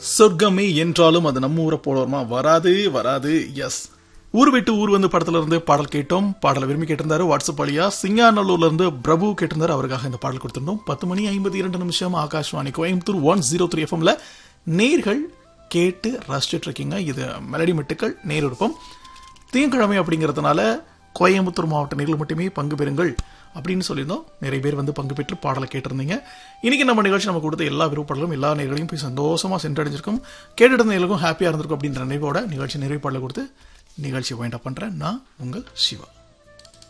சொர்க்கமே என்றாலும் அது நம்ம ஊரை போல வருமா வராது வராது எஸ் ஊர் விட்டு ஊர் வந்து படத்துல இருந்து பாடல் கேட்டோம் பாடலை விரும்பி கேட்டிருந்தாரு வாட்ஸ்அப் வழியா சிங்காநல்லூர்ல இருந்து பிரபு கேட்டிருந்தாரு அவருக்காக இந்த பாடல் கொடுத்திருந்தோம் பத்து மணி ஐம்பத்தி இரண்டு நிமிஷம் Akashvani Coimbatore one zero three எஃப்எம்ல நேர்கள் கேட்டு ரசிச்சுட்டு இருக்கீங்க இது மெலடி மெட்டுக்கள் நேர் விருப்பம் திங்கக்கிழமை அப்படிங்கிறதுனால கோயம்புத்தூர் மாவட்ட நேரில் மட்டுமே பங்கு பெறுங்கள் அப்படின்னு சொல்லியிருந்தோம் நிறைய பேர் வந்து பங்கு பெற்று பாடலை கேட்டிருந்தீங்க இன்னைக்கு நம்ம நிகழ்ச்சி நம்ம கொடுத்த எல்லா விருப்பப்பாடலும் எல்லா நேர்களையும் போய் சந்தோஷமா சென்றடைஞ்சிருக்கும் கேட்டுட்டு இருந்த எல்லாருக்கும் ஹாப்பியா இருந்திருக்கும் அப்படின்ற நினைவோட நிகழ்ச்சி நிறைவு பாடலை கொடுத்து நிகழ்ச்சி வைண்ட் அப் பண்றேன் நான் உங்கள் சிவா